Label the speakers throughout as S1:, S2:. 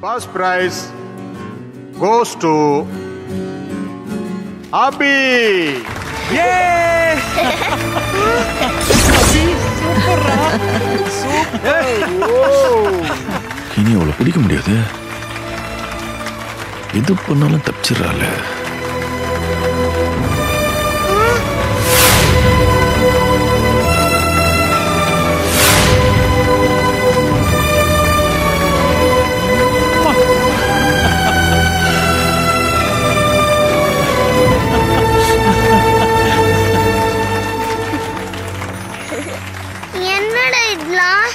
S1: First prize goes to Abhi.
S2: இனி அவளை பிடிக்க முடியாது எது பண்ணாலும் தப்பிச்சிடறாள்
S3: என்னடா இதெல்லாம்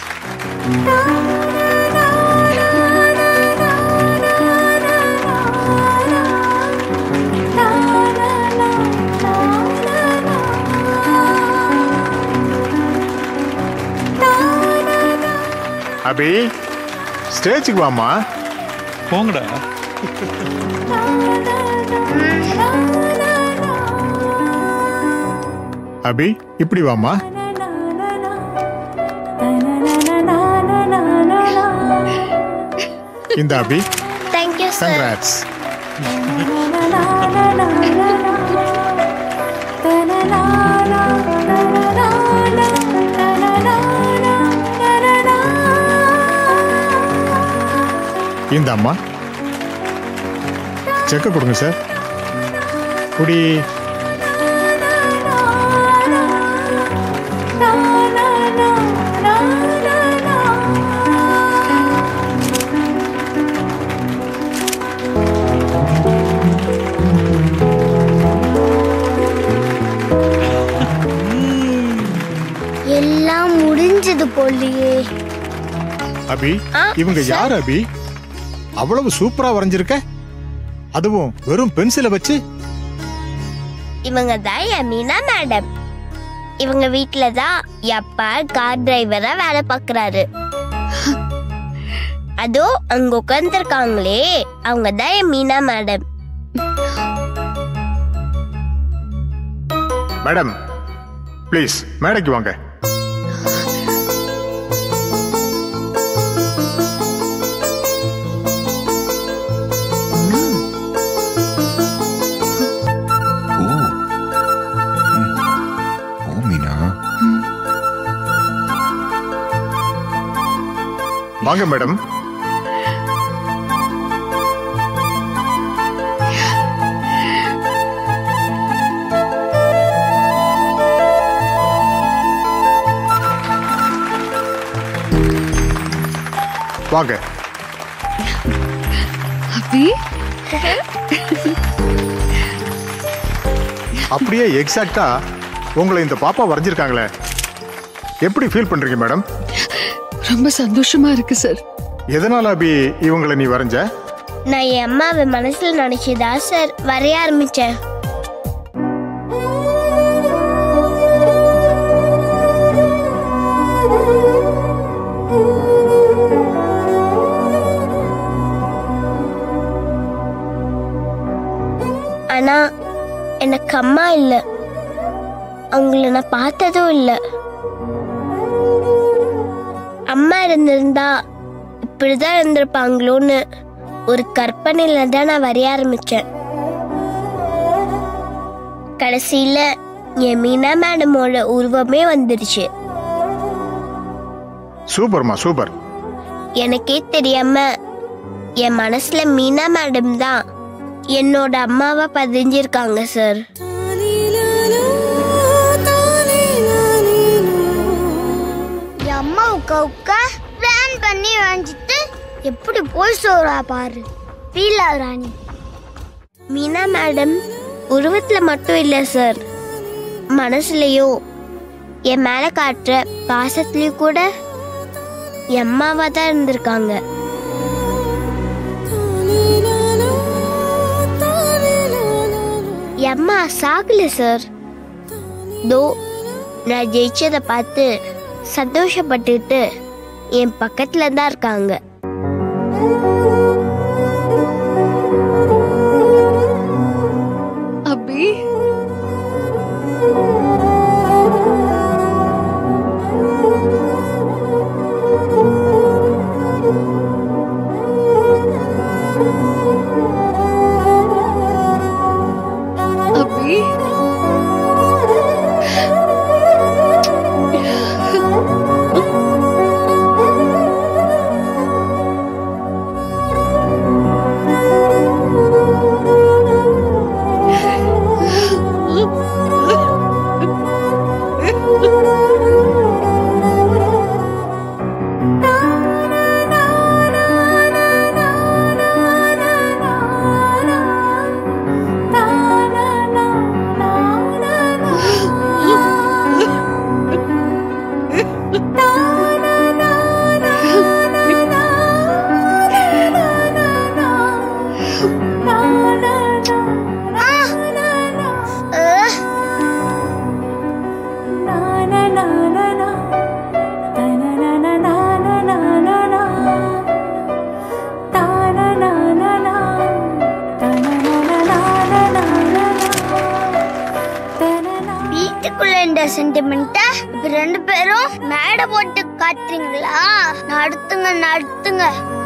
S1: அபி ஸ்டேஜுக்கு வாமா
S4: போங்கடா
S1: அபி இப்படி வாமா இந்த அபி
S3: தேங்க்யூ சார்
S1: கங்க்ராட்ஸ் இந்த அம்மா செக்க கொடுங்க சார் குடி
S3: எல்லாம் முடிஞ்சது போலியே
S1: அபி
S3: ஆ,
S1: இவங்க
S3: சார்.
S1: யார் அபி அவ்வளவு சூப்பரா வரைஞ்சிருக்க அதுவும் வெறும் பென்சிலை வச்சு
S3: இவங்க தான் என் மீனா மேடம் இவங்க வீட்ல தான் எப்பா கார் டிரைவரா வேலை பார்க்கறாரு அதோ அங்க உட்காந்துருக்காங்களே அவங்க தான் என் மீனா மேடம்
S1: மேடம் ப்ளீஸ் மேடைக்கு வாங்க
S2: ஓ ம். ஓ மீனா
S1: வாங்க மேடம் வாங்க
S5: அபி
S1: அப்படியே எக்ஸாக்டா உங்களை இந்த பாப்பா வரைஞ்சிருக்காங்களே எப்படி ஃபீல் பண்றீங்க மேடம்
S5: ரொம்ப சந்தோஷமா இருக்கு சார்
S1: எதனால அபி இவங்களை நீ வரைஞ்ச
S3: நான் என் அம்மாவை மனசுல நினைச்சதா சார் வரைய ஆரம்பிச்சேன் ஆனா எனக்கு அம்மா இல்ல அவங்கள நான் பார்த்ததும் இல்ல அம்மா இருந்திருந்தா இப்படிதான் இருந்திருப்பாங்களோன்னு ஒரு கற்பனையில தான் நான் வரைய ஆரம்பிச்சேன் கடைசியில என் மீனா மேடமோட உருவமே வந்துருச்சு
S1: சூப்பர்மா சூப்பர்
S3: எனக்கே தெரியாம என் மனசுல மீனா மேடம் தான் என்னோட அம்மாவா பதிஞ்சிருக்காங்க சார் என் அம்மா உட்கா உட்கா பிளான் பண்ணி வாங்கிட்டு எப்படி போய் சொல்றா பாரு பீலா ராணி மீனா மேடம் உருவத்துல மட்டும் இல்ல சார் மனசுலயோ என் மேல காட்டுற பாசத்துலயும் கூட என் அம்மாவா தான் இருந்திருக்காங்க என் அம்மா சாகல சார் தோ நான் ஜெயிச்சதை பார்த்து சந்தோஷப்பட்டுட்டு என் பக்கத்துல தான் இருக்காங்க
S5: அபி
S3: ஆ ரெண்டு பேரும் மேடை போட்டு காட்டுறீங்களா நடத்துங்க நடத்துங்க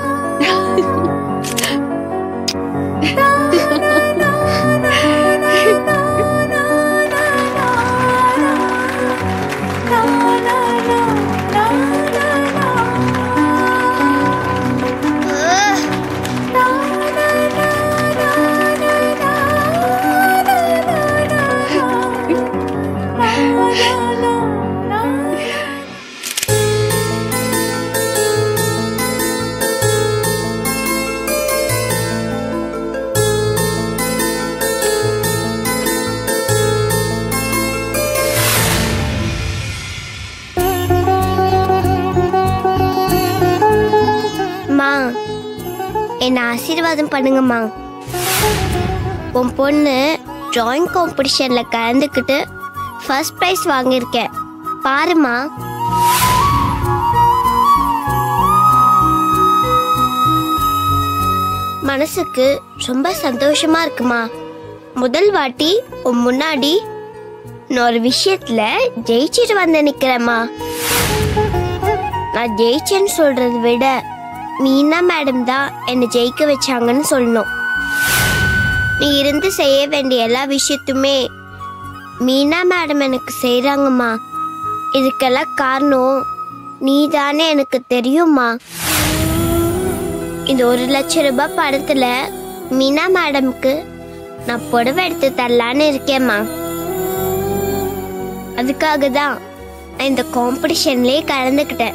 S3: அம்மா என்னை ஆசீர்வாதம் பண்ணுங்கம்மா உன் பொண்ணு டிராயிங் காம்படிஷனில் கலந்துக்கிட்டு ஃபர்ஸ்ட் ப்ரைஸ் வாங்கியிருக்கேன் பாருமா மனசுக்கு ரொம்ப சந்தோஷமா இருக்குமா முதல் வாட்டி உன் முன்னாடி நான் ஒரு விஷயத்துல ஜெயிச்சிட்டு வந்து நிக்கிறேம்மா நான் ஜெயிச்சேன்னு சொல்றதை விட மீனா மேடம் தான் என்னை ஜெயிக்க வச்சாங்கன்னு சொல்லணும் நீ இருந்து செய்ய வேண்டிய எல்லா விஷயத்துமே மீனா மேடம் எனக்கு செய்கிறாங்கம்மா இதுக்கெல்லாம் காரணம் நீ தானே எனக்கு தெரியுமா இந்த ஒரு லட்ச ரூபாய் படத்துல மீனா மேடம்க்கு நான் புடவை எடுத்து தரலான்னு இருக்கேம்மா அதுக்காக தான் நான் இந்த காம்படிஷன்லயே கலந்துக்கிட்டேன்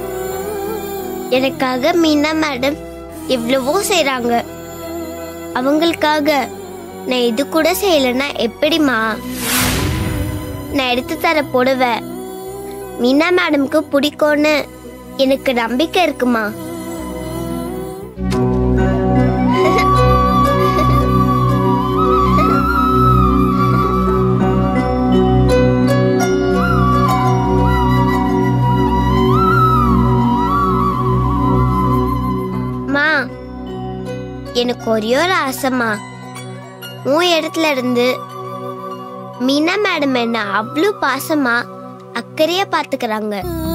S3: எனக்காக மீனா மேடம் எவ்வளவோ செய்றாங்க அவங்களுக்காக நான் இது கூட செய்யலைன்னா எப்படிம்மா நான் எடுத்து தர புடவை மீனா மேடம்க்கு பிடிக்கும்னு எனக்கு நம்பிக்கை இருக்குமா மா எனக்கு ஒரே ஒரு ஆசைம்மா உன் இடத்துல இருந்து மீனா மேடம் என்ன அவ்வளோ பாசமா அக்கறையா பாத்துக்கிறாங்க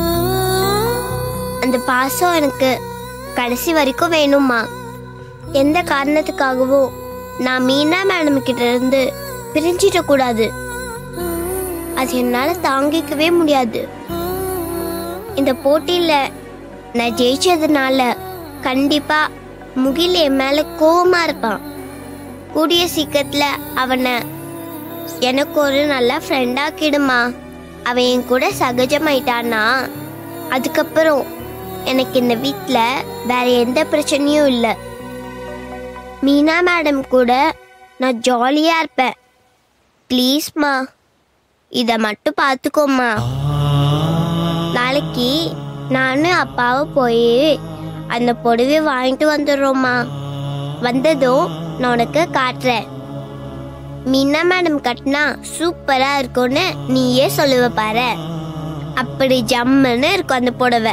S3: அந்த பாசம் எனக்கு கடைசி வரைக்கும் வேணும்மா எந்த காரணத்துக்காகவும் நான் மீனா மேடம் கிட்ட இருந்து பிரிஞ்சிட கூடாது அது என்னால தாங்கிக்கவே முடியாது இந்த போட்டியில நான் ஜெயிச்சதுனால கண்டிப்பா முகில் என் மேல கோவமா இருப்பான் கூடிய சீக்கிரத்துல அவனை எனக்கு ஒரு நல்ல ஃப்ரெண்டாக்கிடுமா அவன் என் கூட சகஜமாயிட்டானா அதுக்கப்புறம் எனக்கு இந்த வீட்டில் வேற எந்த பிரச்சனையும் இல்லை மீனா மேடம் கூட நான் ஜாலியாக இருப்பேன் ப்ளீஸ்மா இதை மட்டும் பார்த்துக்கோம்மா நாளைக்கு நானும் அப்பாவும் போய் அந்த புடவை வாங்கிட்டு வந்துடுறோம்மா வந்ததும் நான் உனக்கு காட்டுறேன் மீனா மேடம் கட்டினா சூப்பரா இருக்கும்னு நீயே சொல்லுவ பாரு அப்படி ஜம்முன்னு இருக்கும் அந்த புடவை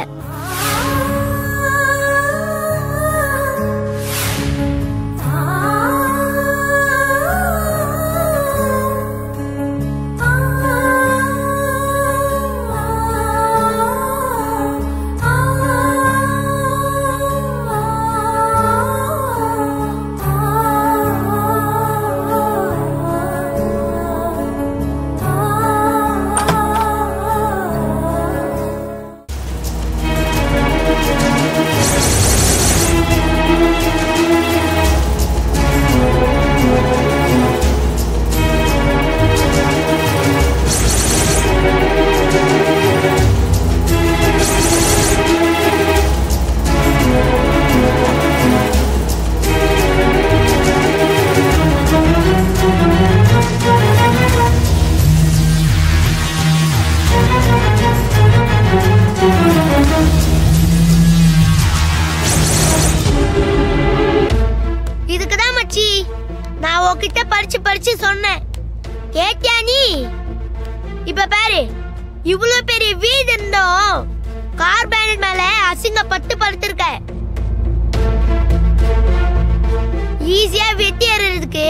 S3: இதுக்கு தான் மச்சி நான் உன்கிட்ட படிச்சு படிச்சு சொன்னேன் கேட்டியா நீ இப்ப பாரு இவ்வளவு பெரிய வீடு இருந்தோம் கார் பேனட் மேல அசிங்கப்பட்டு படுத்திருக்க ஈஸியா வெட்டி எறிறதுக்கு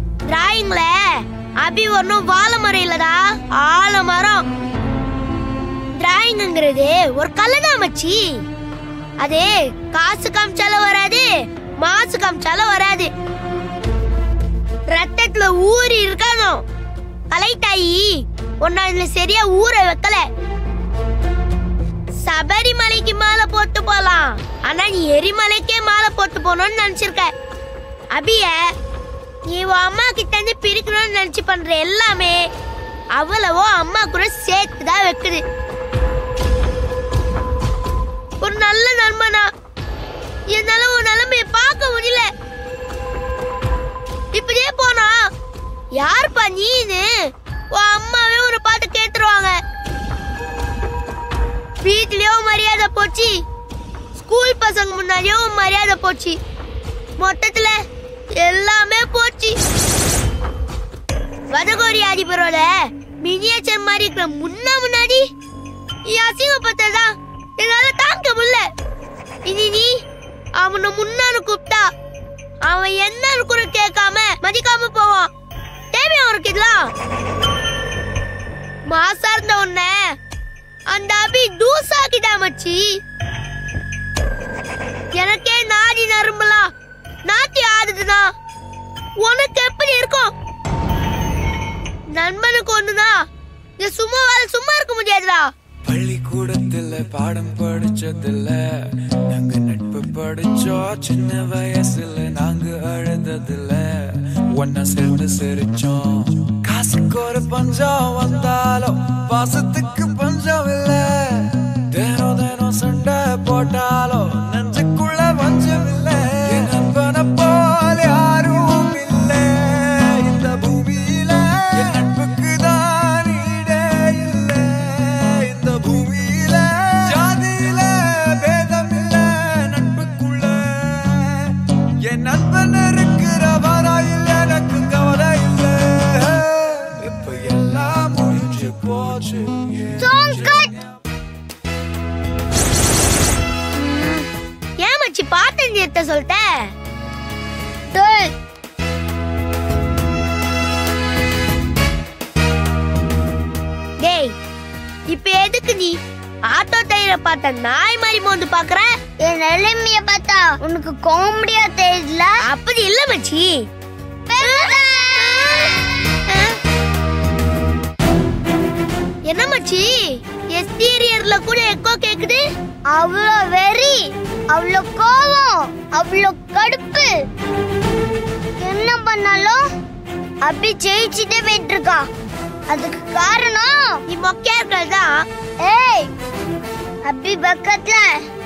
S3: டிராயிங்ல அபி ஒன்னும் வாழை மரம் இல்லடா ஆலமரம் டிராயிங்ங்கிறது ஒரு கலை தான் மச்சி அது காசு காமிச்சாலும் வராது மாசு காமிச்சாலும் வராது ரத்தத்துல ஊறி இருக்கணும் கலைத்தாயி ஒன்னா இதுல சரியா ஊற வைக்கல சபரிமலைக்கு மாலை போட்டு போலாம் ஆனா நீ எரிமலைக்கே மாலை போட்டு போகணும்னு நினைச்சிருக்க அபிய நீ உன் அம்மா கிட்ட இருந்து பிரிக்கணும்னு நினைச்சு பண்ற எல்லாமே அவ்வளவோ அம்மா கூட சேர்த்து தான் வைக்குது ஒரு நல்ல நண்பனா என்னால உன் நிலைமைய பார்க்க முடியல இப்படியே போனா யாருப்பா நீனு உன் அம்மாவே உன்னை பார்த்து கேட்டுருவாங்க வீட்லயும் மரியாதை போச்சு ஸ்கூல் பசங்க முன்னாடியும் மரியாதை போச்சு மொத்தத்துல எல்லாமே போச்சு வடகோரி அதிபரோட மினியேச்சர் மாதிரி இருக்கிற முன்னா முன்னாடி நீ அசிங்கப்பட்டதா என்னால தாங்க முடியல இனி நீ அவனை முன்னான்னு கூப்பிட்டா அவன் என்னன்னு கூட கேட்காம மதிக்காம போவான் தேவை அவனுக்கு இதெல்லாம் மாசா இருந்த உன்னை அந்த அபி தூசாக்கிட்டா மச்சி எனக்கே நாடி நரம்பலாம் நாட்டி ஆடுதுனா உனக்கு எப்படி இருக்கும் நண்பனுக்கு ஒண்ணுனா இங்க சும்மா வேலை சும்மா இருக்க முடியாதுடா
S4: பள்ளிக்கூடத்துல பாடம் படிச்சதில்ல நாங்க நட்பு படிச்சோம் சின்ன வயசுல நாங்க அழுததில்ல ஒன்னா சேர்ந்து சிரிச்சோம் காசுக்கு ஒரு பஞ்சம் வந்தாலும் பாசத்துக்கு பஞ்சம் இல்ல தினம் தினம் சண்டை போட்டாலும் நெஞ்சுக்குள்ள பஞ்சம் இல்ல என் நண்பனை போல யாரும் இல்ல இந்த பூமியில என் நட்புக்கு தான் ஈடே இல்ல இந்த பூமியில ஜாதியில பேதம் இல்ல நட்புக்குள்ள என் நண்பன் இருக்கிற வரையில் எனக்கு கவலை இல்ல இப்ப எல்லாம் முடிஞ்சு போச்சு
S3: ஏன் மச்சி பாட்டு நிறுத்த சொல்லிட்ட டேய். டேய் இப்ப எதுக்கு நீ ஆட்டோ டயர பார்த்த நாய் மாதிரி மோந்து பாக்குற
S6: என் நிலைமைய பார்த்தா உனக்கு காமெடியா தெரியல
S3: அப்படி இல்ல மச்சி என்ன மச்சி எஸ்டீரியர்ல கூட எக்கோ கேக்குது
S6: அவ்வளோ வெறி அவ்வளோ கோவம் அவ்வளோ கடுப்பு என்ன பண்ணாலும் அப்படி ஜெயிச்சுட்டே போயிட்டு இருக்கா அதுக்கு காரணம்
S3: நீ மொக்கையா இருக்கிறது தான்
S6: ஏய் அப்படி பக்கத்துல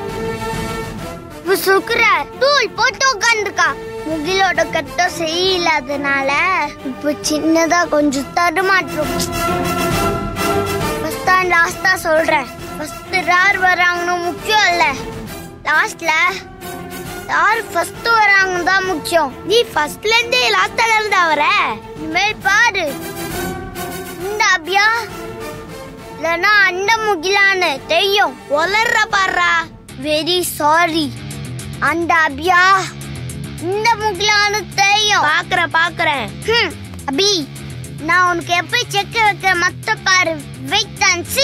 S6: சுக்குற தூள் போட்டு உட்காந்துருக்கா முகிலோட கட்டம் சரியில்லாதனால இப்போ சின்னதா கொஞ்சம் தடுமாற்றம் ஃபர்ஸ்ட் அண்ட் லாஸ்டா சொல்றேன் ஃபர்ஸ்ட் யார் வராங்கன்னு முக்கியம் இல்ல லாஸ்ட்ல யார் ஃபர்ஸ்ட் வராங்க தான் முக்கியம்
S3: நீ ஃபர்ஸ்ட்ல இருந்தே லாஸ்ட்ல இருந்தா வர
S6: இனிமேல் பாரு இந்த அபியா இல்லைன்னா அண்ட முகிலான்னு தெரியும்
S3: ஒலர்ற பாடுறா
S6: வெரி சாரி அந்த அபியா இந்த முகிலான்னு தெரியும்
S3: பாக்குற பாக்குறேன்
S6: ஹம், அபி நான் உனக்கு எப்படி செக்க வைக்கிற மத்த பாரு வெயிட் அண்ட் சி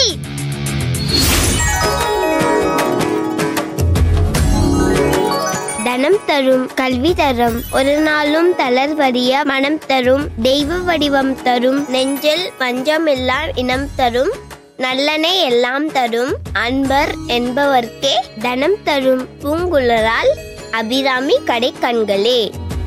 S3: தனம் தரும் கல்வி தரும் ஒரு நாளும் தளர்வறிய மனம் தரும் தெய்வ வடிவம் தரும் நெஞ்சில் பஞ்சமில்லா இனம் தரும் நல்லனை எல்லாம் தரும் அன்பர் என்பவர்க்கே தனம் தரும் பூங்குழலால் அபிராமி கடை கண்களே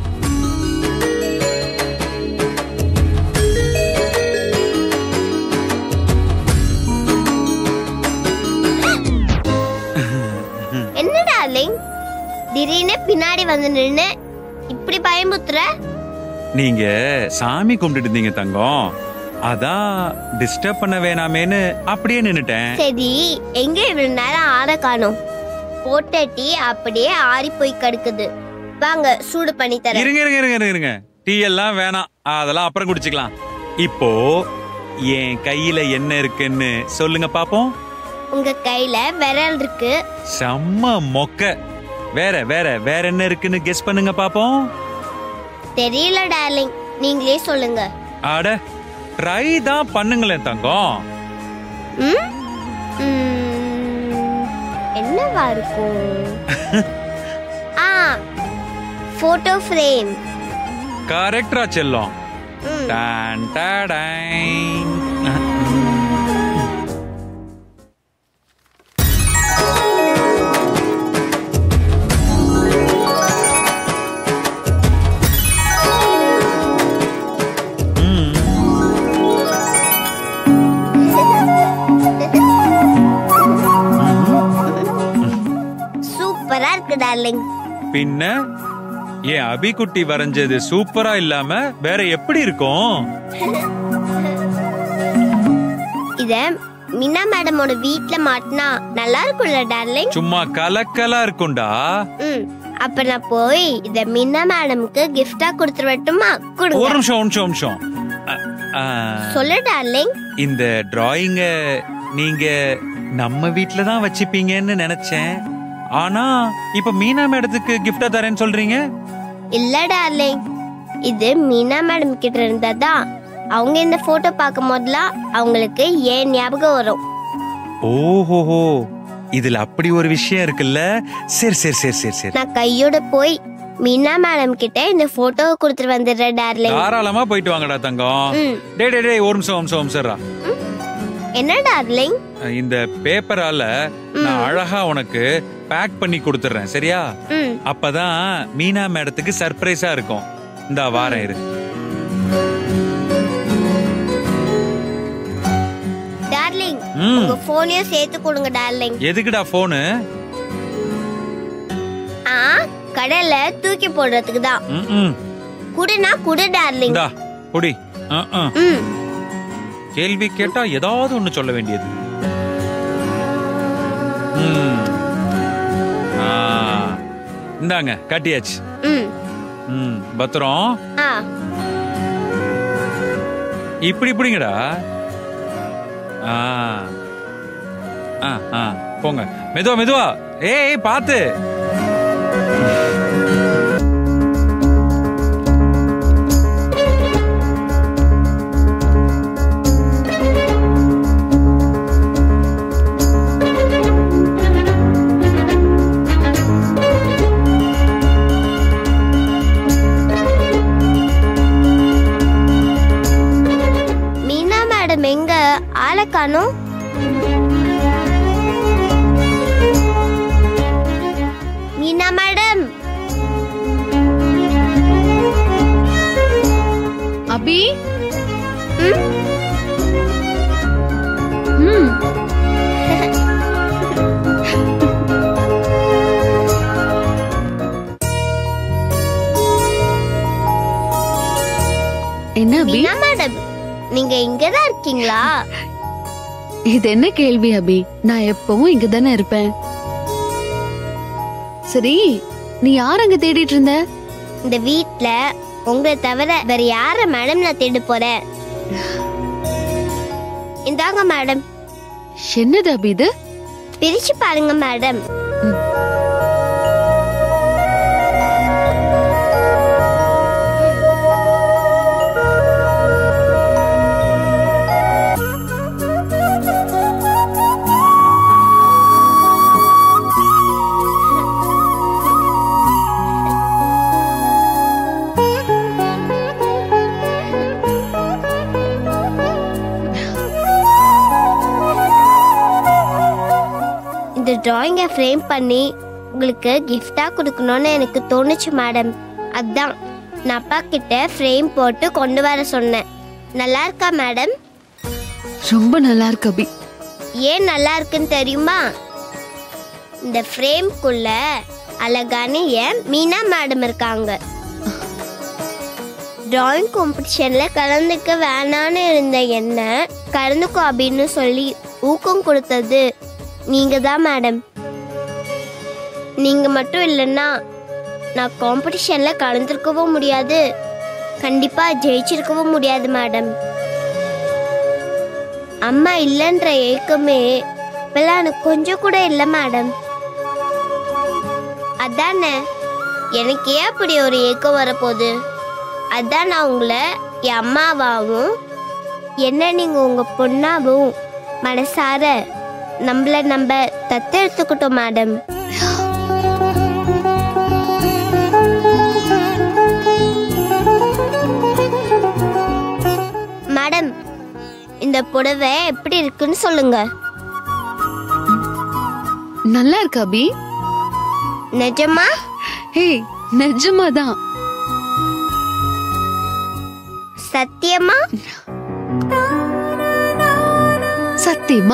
S3: என்ன டார்லிங் திடீர்னு பின்னாடி வந்து நின்னு இப்படி பயமுத்துற
S7: நீங்க சாமி கும்பிட்டு இருந்தீங்க தங்கம் அதான் டிஸ்டர்ப் பண்ண வேணாமேன்னு அப்படியே நின்னுட்டேன்
S3: சரி எங்க இவ்வளவு நேரம் ஆட காணோம் போட்ட டீ அப்படியே ஆறி போய் கிடக்குது வாங்க சூடு பண்ணி தரேன்
S7: இருங்க இருங்க இருங்க இருங்க, இருங்க டீ எல்லாம் வேணாம் அதெல்லாம் அப்புறம் குடிச்சுக்கலாம் இப்போ என் கையில என்ன இருக்குன்னு சொல்லுங்க பாப்போம்
S3: உங்க கையில விரல் இருக்கு
S7: செம்ம மொக்க வேற வேற வேற என்ன இருக்குன்னு கெஸ் பண்ணுங்க பாப்போம்
S3: தெரியல டார்லிங் நீங்களே சொல்லுங்க
S7: அட ட்ரை தான் பண்ணுங்களேன் தங்கம்
S3: ம்? ம், என்னவா இருக்கும் ஆ போட்டோ ஃப்ரேம்
S7: கரெக்டா செல்லம் டான் டாடைன். ம்,
S3: சூப்பரா இருக்கு டார்லிங்
S7: பின்ன ஏன் அபிகுட்டி வரைஞ்சது சூப்பரா இல்லாம வேற எப்படி இருக்கும்
S3: இத மீனா மேடமோட வீட்ல மாட்டினா நல்லா இருக்கும்ல டார்லிங்
S7: சும்மா கலக்கலா இருக்கும்டா
S3: ம் அப்ப நான் போய் இத மீனா மேடம்க்கு கிஃப்டா கொடுத்துருவட்டுமா
S7: ஒரு
S3: கொடுங்க
S7: நிமிஷம் ஒரு நிமிஷம் ஒரு நிமிஷம் அ, ஆ,
S3: சொல்லு டார்லிங்
S7: இந்த டிராயிங்க நீங்க நம்ம வீட்ல தான் வச்சுப்பீங்கன்னு நினைச்சேன் ஆனா இப்ப மீனா மேடத்துக்கு கிஃப்டா தரேன்னு சொல்றீங்க
S3: இல்ல டார்லிங் இது மீனா மேடம் கிட்ட இருந்ததா அவங்க இந்த போட்டோ பார்க்கும் போதெல்லாம் அவங்களுக்கு ஏன் ஞாபகம் வரும்
S7: ஓஹோஹோ இதுல அப்படி ஒரு விஷயம் இருக்குல்ல சரி சரி சரி சரி சரி
S3: நான் கையோட போய் மீனா மேடம் கிட்ட இந்த போட்டோ கொடுத்துட்டு வந்துடுறேன் டார்லிங்
S7: தாராளமா போயிட்டு வாங்கடா தங்கம்
S3: ம்.
S7: டே டே டே ஒரு நிமிஷம் ஒரு நிமிஷம் ஒரு நிமிஷம்டா.
S3: என்ன டார்லிங்
S7: இந்த பேப்பரால நான் அழகா உனக்கு பேக் பண்ணி கொடுத்துறேன் சரியா
S3: ம்
S7: அப்பதான் மீனா மேடத்துக்கு சர்ப்ரைஸா இருக்கும் இந்த வாரம் இரு
S3: டார்லிங்
S7: ம்.
S3: உங்க போனையும் சேர்த்து கொடுங்க டார்லிங்
S7: எதுக்குடா போனு
S3: ஆ கடல்ல தூக்கி போடுறதுக்கு தான்
S7: ம்
S3: குடுனா குடு டார்லிங்
S7: இந்தா புடி அஹ், அஹ்.
S3: ம்
S7: கேள்வி கேட்டா ஏதாவது ஒண்ணு சொல்ல வேண்டியது ம். ஆ, இந்தாங்க கட்டியாச்சு
S3: ம்
S7: ம் பத்திரம்
S3: ஆ
S7: இப்படி இப்படிங்கடா ஆ ஆ ஆ போங்க மெதுவா மெதுவா ஏய் ஏய், பாத்து
S3: மீனா மேடம் எங்க ஆளை காணோம் மீனா மேடம்
S5: அபி
S3: ம்
S5: ம் என்ன அபி
S3: மீனா மேடம் நீங்க இங்கதான் இருக்கீங்களா
S5: இது என்ன கேள்வி அபி நான் எப்பவும் இங்க தானே இருப்பேன் சரி நீ யார் அங்க தேடிட்டு இருந்த
S3: இந்த வீட்ல உங்களை தவிர வேற யார மேடம் நான் தேட போறேன் இந்தாங்க மேடம்
S5: என்னது அபி இது
S3: பிரிச்சு பாருங்க மேடம் இந்த டிராயிங்கை ஃப்ரேம் பண்ணி உங்களுக்கு கிஃப்டா கொடுக்கணும்னு எனக்கு தோணுச்சு மேடம் அதான் நான் அப்பா கிட்ட ஃப்ரேம் போட்டு கொண்டு வர சொன்னேன் நல்லா இருக்கா மேடம்
S5: ரொம்ப நல்லா இருக்கு அபி
S3: ஏன் நல்லா இருக்குன்னு தெரியுமா இந்த ஃப்ரேம்குள்ள அழகான என் மீனா மேடம் இருக்காங்க டிராயிங் காம்படிஷன்ல கலந்துக்க வேணான்னு இருந்த என்ன கலந்துக்கோ அப்படின்னு சொல்லி ஊக்கம் கொடுத்தது நீங்க தான் மேடம் நீங்க மட்டும் இல்லைன்னா நான் காம்படிஷன்ல கலந்துருக்கவும் முடியாது கண்டிப்பா ஜெயிச்சிருக்கவும் முடியாது மேடம் அம்மா இல்லைன்ற ஏக்கமே இப்பெல்லாம் எனக்கு கொஞ்சம் கூட இல்லை மேடம் அதானே எனக்கு ஏன் அப்படி ஒரு ஏக்கம் வரப்போகுது அதான் நான் உங்களை என் அம்மாவாகவும் என்ன நீங்கள் உங்கள் பொண்ணாவும் மனசார நம்மள நம்ம தத்து எடுத்துக்கிட்டோம் மேடம் மேடம் இந்த புடவை எப்படி இருக்குன்னு சொல்லுங்க
S5: நல்லா இருக்கு அபி
S3: நிஜமா
S5: ஹே நிஜமாதான்
S3: சத்தியமா
S5: சத்தியமா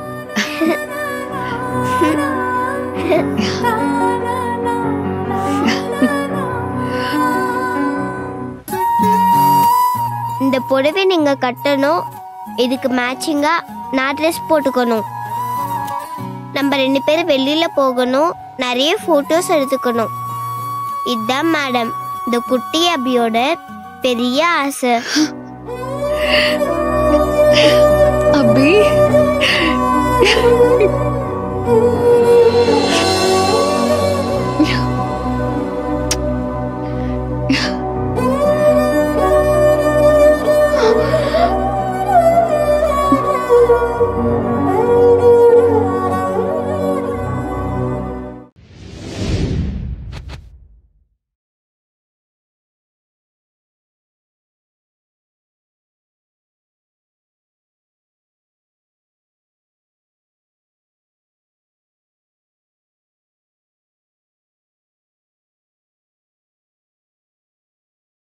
S3: இந்த புடவை நீங்க கட்டணும் இதுக்கு மேட்சிங்கா நான் ட்ரெஸ் போட்டுக்கணும் நம்ம ரெண்டு பேரும் வெளியில போகணும் நிறைய போட்டோஸ் எடுத்துக்கணும் இதுதான் மேடம் இந்த குட்டி அபியோட பெரிய ஆசை
S5: அபி